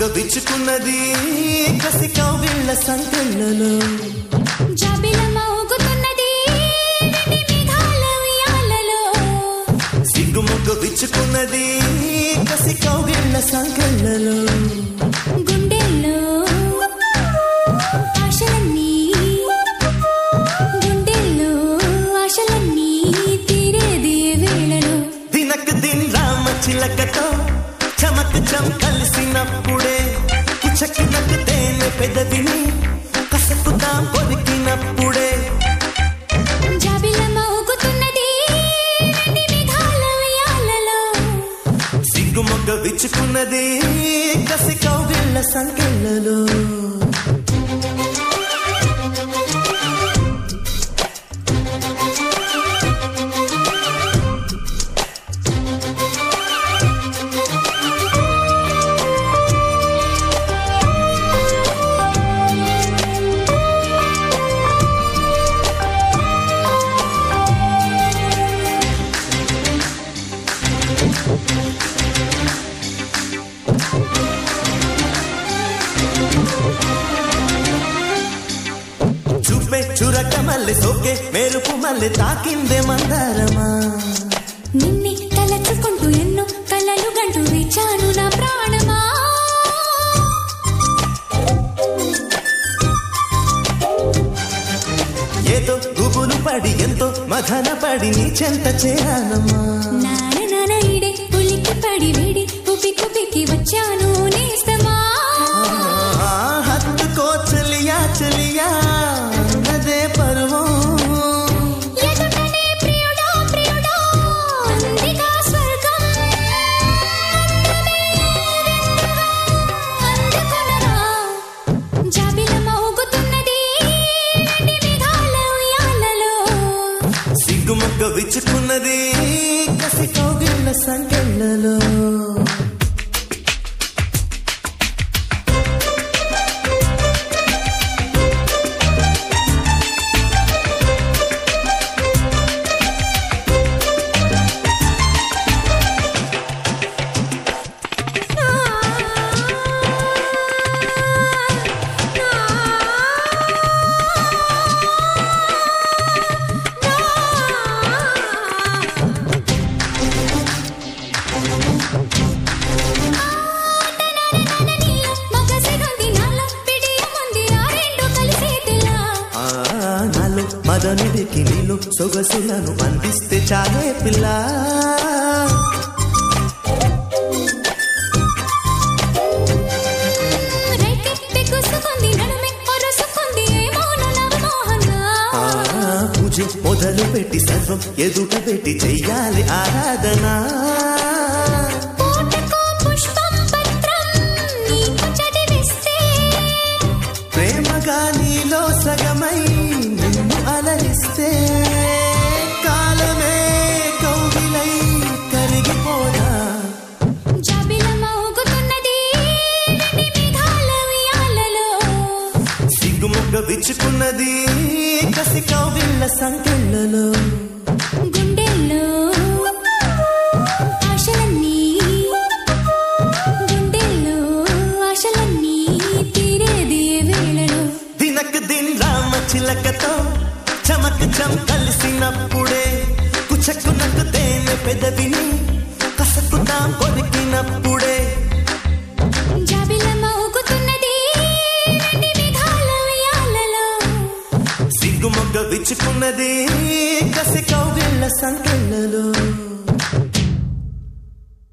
విచ్చుకున్నది కసి కౌగిళ్ళ సంకెళ్ళలో జాబిలమ్మ ఊగుతున్నది వెండి మేఘాల ఉయ్యాలలో సిగ్గుముగ్గ విచ్చుకున్నది కసి కౌగిళ్ళ సంకెళ్ళలో గుండెల్లో ఆశలన్నీ గుండెల్లో ఆశలన్నీ తీరేది వేళలో దినక్ దిన్ రామ చిలకతో చమక్ చం కలిసినప్పుడే పుచ్చకినకు తేనె పెదవిని కసకుతాం కొరికినప్పుడే జాబిలమ్మ ఊగుతున్నది వెండి మేఘాల ఉయ్యాలలో సిగ్గుమొగ్గ విచ్చుకున్నది కసి కౌగిళ్ళ సంకెళ్ళలో చూపే చురక మల్లె సోకే మెరుపు మల్లె తాకిందే మందారమా నిన్నే తలచుకుంటూ ఎన్నో కలలు గంటూ విచాను నా ప్రాణమా ఏదో గుబులు పడి ఎంతో మథన పడి నీ చెంత చేరానమ్మా నాన నాన ఇడే ఉలికి పడి వేడి ఉపి కుపికి వచ్చాను నేస్తమా ఆ, హత్తుకో చలియా చలియా అదే పరువం ఎదుటనే ప్రియుడా ప్రియుడా అందిగా స్వర్గం అందుకొనరా జాబిలమ్మ ఊగుతున్నది వెండి మేఘాల ఉయ్యాలలో సిగ్గుమొగ్గ విచ్చుకున్నది కసి కౌగిళ్ళ సంకెళ్ళలో ఆ, నాలో మదనుడికి నీళ్ళు సొగసులను అందిస్తే చాలే పిల్ల ఆ, పూజ మొదలు పెట్టి సర్వం ఎదుట పెట్టి చెయ్యాలి ఆరాధన ప్రేమగా నీలో సగమై నిన్ను అలరిస్తే కాలమే కౌగిలై కరిగిపోదా సిగ్గుముగ్గ విచ్చుకున్నది కసి కౌగిళ్ళ సంకెళ్ళలో గుండెల్లో ఆశలన్నీ గుండెల్లో ఆశలన్నీ తీరేది వేళలో దినక్ దిన్ రామ చిలకతో చమక్ చం కలిసినప్పుడే కుచకునకు తేనె పెదవిని కసకుతాం కొరికినప్పుడే జాబిలమ్మ ఊగుతున్నది వెండి మేఘాల ఉయ్యాలలో సిగ్గుమొగ్గ విచ్చుకున్నది